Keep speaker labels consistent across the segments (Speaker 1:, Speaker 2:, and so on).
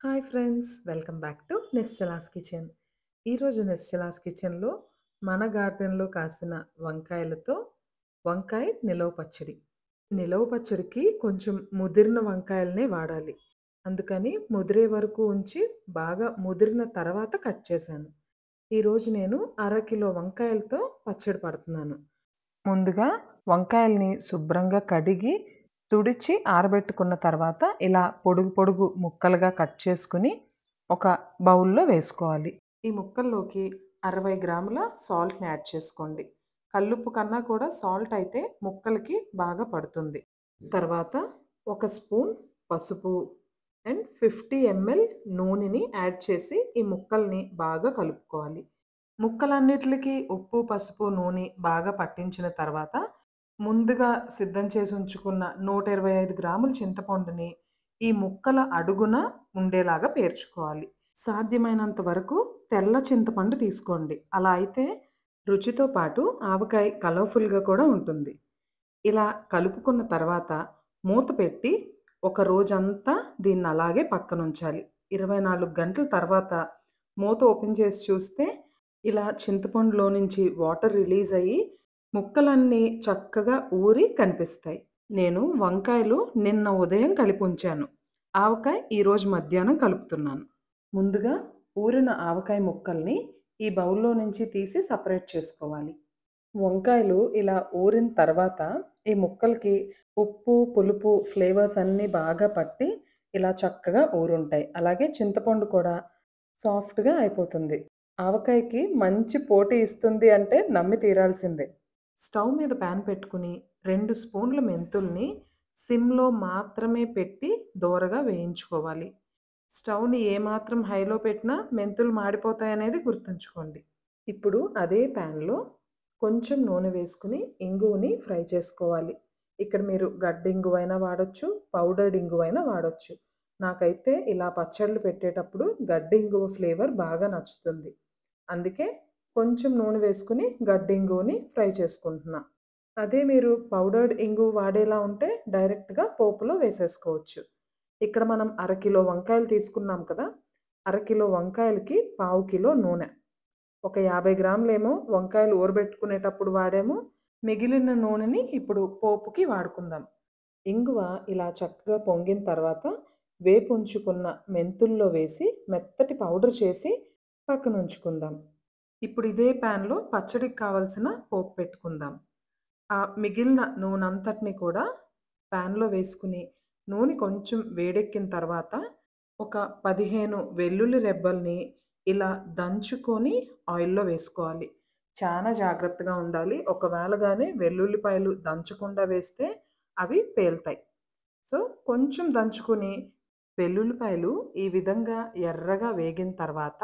Speaker 1: Hi friends welcome back to Nischala's kitchen ఈరోజు నిశ్చలాస్ కిచెన్లో మన గార్డెన్లో కాసిన వంకాయలతో వంకాయ నిలవ పచ్చడి నిలవ పచ్చడికి కొంచెం ముదిరిన వంకాయలనే వాడాలి అందుకని ముదిరే వరకు ఉంచి బాగా ముదిరిన తర్వాత కట్ చేశాను ఈరోజు నేను అరకిలో వంకాయలతో పచ్చడి పడుతున్నాను ముందుగా వంకాయల్ని శుభ్రంగా కడిగి తుడిచి ఆరబెట్టుకున్న తర్వాత ఇలా పొడుగు పొడుగు ముక్కలుగా కట్ చేసుకుని ఒక బౌల్లో వేసుకోవాలి ఈ ముక్కల్లోకి అరవై గ్రాముల సాల్ట్ని యాడ్ చేసుకోండి కల్లుప్పు కన్నా కూడా సాల్ట్ అయితే ముక్కలకి బాగా పడుతుంది తర్వాత ఒక స్పూన్ పసుపు అండ్ ఫిఫ్టీ ఎంఎల్ నూనెని యాడ్ చేసి ఈ ముక్కల్ని బాగా కలుపుకోవాలి ముక్కలన్నిటికి ఉప్పు పసుపు నూనె బాగా పట్టించిన తర్వాత ముందుగా సిద్ధం చేసి ఉంచుకున్న నూట ఇరవై ఐదు గ్రాముల చింతపండుని ఈ ముక్కల అడుగున ఉండేలాగా పేర్చుకోవాలి సాధ్యమైనంత వరకు తెల్ల చింతపండు తీసుకోండి అలా అయితే రుచితో పాటు ఆవకాయ కలర్ఫుల్గా కూడా ఉంటుంది ఇలా కలుపుకున్న తర్వాత మూత పెట్టి ఒక రోజంతా దీన్ని అలాగే పక్కన ఉంచాలి ఇరవై నాలుగు గంటల తర్వాత మూత ఓపెన్ చేసి చూస్తే ఇలా చింతపండులో నుంచి వాటర్ రిలీజ్ అయ్యి ముక్కలన్నీ చక్కగా ఊరి కనిపిస్తాయి నేను వంకాయలు నిన్న ఉదయం కలిపి ఉంచాను ఆవకాయ ఈరోజు మధ్యాహ్నం కలుపుతున్నాను ముందుగా ఊరిన ఆవకాయ ముక్కల్ని ఈ బౌల్లో నుంచి తీసి సపరేట్ చేసుకోవాలి వంకాయలు ఇలా ఊరిన తర్వాత ఈ ముక్కలకి ఉప్పు పులుపు ఫ్లేవర్స్ అన్నీ బాగా పట్టి ఇలా చక్కగా ఊరుంటాయి అలాగే చింతపండు కూడా సాఫ్ట్గా అయిపోతుంది ఆవకాయకి మంచి పోటీ ఇస్తుంది అంటే నమ్మి తీరాల్సిందే స్టవ్ మీద ప్యాన్ పెట్టుకుని రెండు స్పూన్ల మెంతుల్ని సిమ్లో మాత్రమే పెట్టి దోరగా వేయించుకోవాలి స్టవ్ని ఏమాత్రం హైలో పెట్టినా మెంతులు మాడిపోతాయనేది గుర్తుంచుకోండి ఇప్పుడు అదే ప్యాన్లో కొంచెం నూనె వేసుకుని ఇంగువని ఫ్రై చేసుకోవాలి ఇక్కడ మీరు గడ్డ ఇంగువైనా వాడచ్చు పౌడర్డ్ ఇంగువైనా వాడచ్చు నాకైతే ఇలా పచ్చళ్ళు పెట్టేటప్పుడు గడ్డ ఇంగువ ఫ్లేవర్ బాగా నచ్చుతుంది అందుకే కొంచెం నూనె వేసుకుని గడ్డి ఇంగువని ఫ్రై చేసుకుంటున్నా అదే మీరు పౌడర్డ్ ఇంగు వాడేలా ఉంటే డైరెక్ట్గా పోపులో వేసేసుకోవచ్చు ఇక్కడ మనం అరకిలో వంకాయలు తీసుకున్నాం కదా అరకిలో వంకాయలకి పావు కిలో నూనె ఒక యాభై గ్రాములేమో వంకాయలు ఊరబెట్టుకునేటప్పుడు వాడేమో మిగిలిన నూనెని ఇప్పుడు పోపుకి వాడుకుందాం ఇంగువ ఇలా చక్కగా పొంగిన తర్వాత వేపు ఉంచుకున్న మెంతుల్లో వేసి మెత్తటి పౌడర్ చేసి పక్కన ఉంచుకుందాం ఇప్పుడు ఇదే ప్యాన్లో పచ్చడికి కావలసిన పోపు పెట్టుకుందాం ఆ మిగిలిన నూనె అంతటిని కూడా ప్యాన్లో వేసుకుని నూనె కొంచెం వేడెక్కిన తర్వాత ఒక పదిహేను వెల్లుల్లి రెబ్బల్ని ఇలా దంచుకొని ఆయిల్లో వేసుకోవాలి చాలా జాగ్రత్తగా ఉండాలి ఒకవేళ కానీ వెల్లుల్లిపాయలు దంచకుండా వేస్తే అవి పేలుతాయి సో కొంచెం దంచుకొని వెల్లుల్లిపాయలు ఈ విధంగా ఎర్రగా వేగిన తర్వాత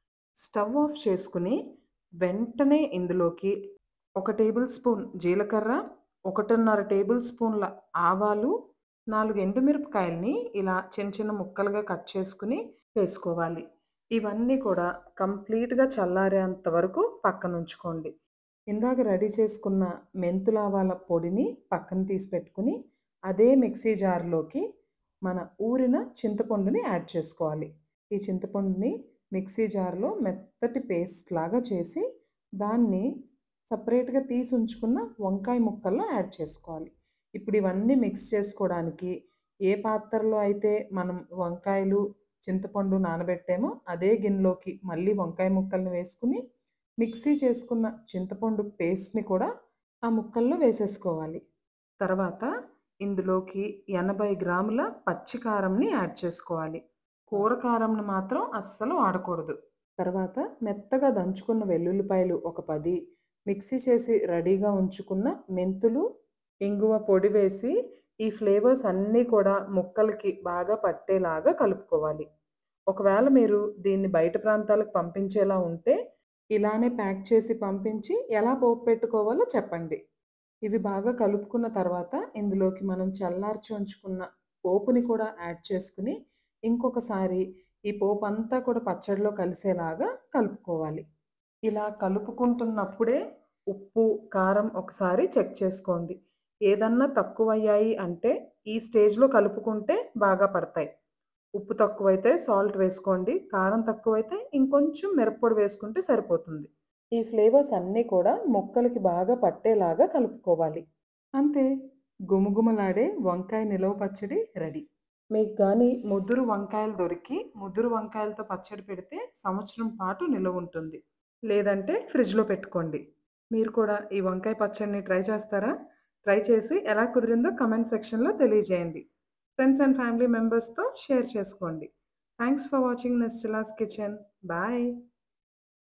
Speaker 1: స్టవ్ ఆఫ్ చేసుకుని వెంటనే ఇందులోకి ఒక టేబుల్ స్పూన్ జీలకర్ర ఒకటిన్నర టేబుల్ స్పూన్ల ఆవాలు నాలుగు ఎండుమిరపకాయల్ని ఇలా చిన్న చిన్న ముక్కలుగా కట్ చేసుకుని వేసుకోవాలి ఇవన్నీ కూడా కంప్లీట్గా చల్లారేంత వరకు పక్కన ఉంచుకోండి ఇందాక రెడీ చేసుకున్న మెంతులావాల పొడిని పక్కన తీసి పెట్టుకుని అదే మిక్సీ జార్లోకి మన ఊరిన చింతపండుని యాడ్ చేసుకోవాలి ఈ చింతపండుని మిక్సీ జార్లో మెత్తటి పేస్ట్ లాగా చేసి దాన్ని సపరేట్గా తీసి ఉంచుకున్న వంకాయ ముక్కల్లో యాడ్ చేసుకోవాలి ఇప్పుడు ఇవన్నీ మిక్స్ చేసుకోవడానికి ఏ పాత్రలో అయితే మనం వంకాయలు చింతపండు నానబెట్టామో అదే గిన్నెలోకి మళ్ళీ వంకాయ ముక్కల్ని వేసుకుని మిక్సీ చేసుకున్న చింతపండు పేస్ట్ని కూడా ఆ ముక్కల్లో వేసేసుకోవాలి తర్వాత ఇందులోకి ఎనభై గ్రాముల పచ్చికారంని యాడ్ చేసుకోవాలి కూర కారంను మాత్రం అస్సలు వాడకూడదు తర్వాత మెత్తగా దంచుకున్న వెల్లుల్లిపాయలు ఒక పది మిక్సీ చేసి రెడీగా ఉంచుకున్న మెంతులు ఇంగువ పొడి వేసి ఈ ఫ్లేవర్స్ అన్నీ కూడా ముక్కలకి బాగా పట్టేలాగా కలుపుకోవాలి ఒకవేళ మీరు దీన్ని బయట ప్రాంతాలకు పంపించేలా ఉంటే ఇలానే ప్యాక్ చేసి పంపించి ఎలా పోపు పెట్టుకోవాలో చెప్పండి ఇవి బాగా కలుపుకున్న తర్వాత ఇందులోకి మనం చల్లార్చి ఉంచుకున్న పోపుని కూడా యాడ్ చేసుకుని ఇంకొకసారి ఈ పోపు అంతా కూడా పచ్చడిలో కలిసేలాగా కలుపుకోవాలి ఇలా కలుపుకుంటున్నప్పుడే ఉప్పు కారం ఒకసారి చెక్ చేసుకోండి ఏదన్నా తక్కువ అయ్యాయి అంటే ఈ స్టేజ్లో కలుపుకుంటే బాగా పడతాయి ఉప్పు తక్కువైతే సాల్ట్ వేసుకోండి. కారం తక్కువైతే ఇంకొంచెం మిరప్పొడి వేసుకుంటే సరిపోతుంది. ఈ ఫ్లేవర్స్ అన్నీ కూడా ముక్కలకి బాగా పట్టేలాగా కలుపుకోవాలి. అంతే గుమగుమలాడే వంకాయ నిలవ పచ్చడి రెడీ. మీకు గానీ ముదురు వంకాయలు దొరికి ముదురు వంకాయలతో పచ్చడి పెడితే సంవత్సరం పాటు నిలవుంటుంది. లేదంటే ఫ్రిడ్జ్‌లో పెట్టుకోండి. మీరు కూడా ఈ వంకాయ పచ్చడిని ట్రై చేస్తారా? ట్రై చేసి ఎలా కుదిరిందో కామెంట్ సెక్షన్‌లో తెలియజేయండి. ఫ్రెండ్స్ అండ్ ఫ్యామిలీ మెంబర్స్‌తో షేర్ చేసుకోండి. Thanks for watching Nischala's kitchen. Bye.